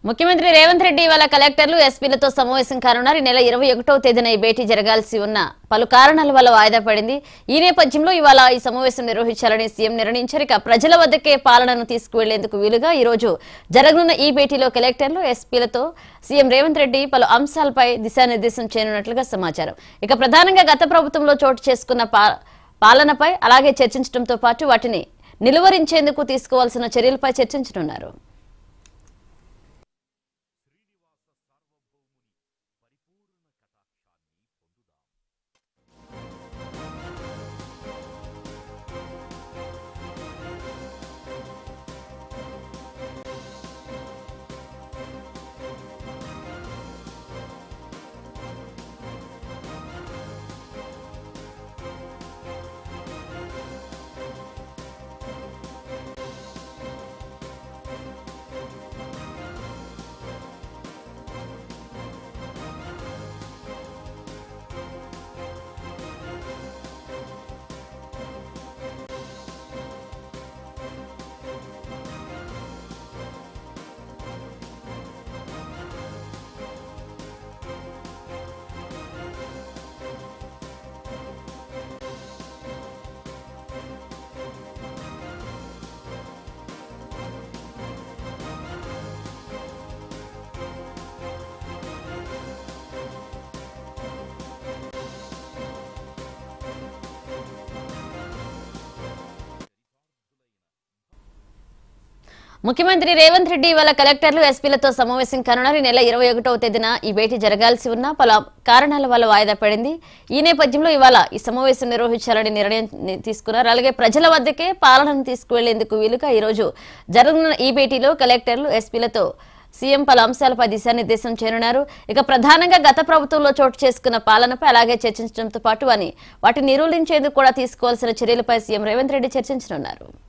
ముఖ్యమంత్రి రేవంత్ రెడ్డి ఇవాళ కలెక్టర్లు ఎస్పీలతో సమావేశం కానున్నారు ఈ నెల ఇరవై ఒకటో తేదీన ఈ భేటీ జరగాల్సి ఉన్న పలు కారణాల వల్ల వాయిదా పడింది ఈ నేపథ్యంలో ఇవాళ ఈ సమావేశం నిర్వహించాలని సీఎం నిర్ణయించారు ఇక ప్రజల వద్దకే పాలనను తీసుకువెళ్లేందుకు వీలుగా ఈ రోజు జరగనున్న ఈ భేటీలో కలెక్టర్లు ఎస్పీలతో సీఎం రేవంత్ రెడ్డి పలు అంశాలపై దిశానిర్దేశం చేయనున్నట్లుగా సమాచారం ఇక ప్రధానంగా గత ప్రభుత్వంలో చోటు చేసుకున్న పా- పాలనపై అలాగే చర్చించడంతో పాటు వాటిని నిలువరించేందుకు తీసుకోవాల్సిన చర్యలపై చర్చించనున్నారు ముఖ్యమంత్రి రేవంత్ రెడ్డి ఇవాళ కలెక్టర్లు ఎస్పీలతో సమావేశం కానున్నారు ఈ నెల ఇరవై ఒకటవ తేదీన ఈ భేటీ జరగాల్సి ఉన్న పలు కారణాల వల్ల వాయిదా పడింది ఈ నేపథ్యంలో ఇవాళ ఈ సమావేశం నిర్వహించాలని నిర్ణయం ని- తీసుకున్నారు అలాగే ప్రజల వద్దకే పాలనను తీసుకువెళ్లేందుకు వీలుగా ఈ రోజు జరగనున్న ఈ భేటీలో కలెక్టర్లు ఎస్పీలతో సీఎం పలు అంశాలపై దిశానిర్దేశం చేయనున్నారు ఇక ప్రధానంగా గత ప్రభుత్వంలో చోటు చేసుకున్న పాలనపై అలాగే చర్చించడంతో పాటు అని వాటిని నిరోధించేందుకు కూడా తీసుకోవాల్సిన చర్యలపై సీఎం రేవంత్ రెడ్డి చర్చించనున్నారు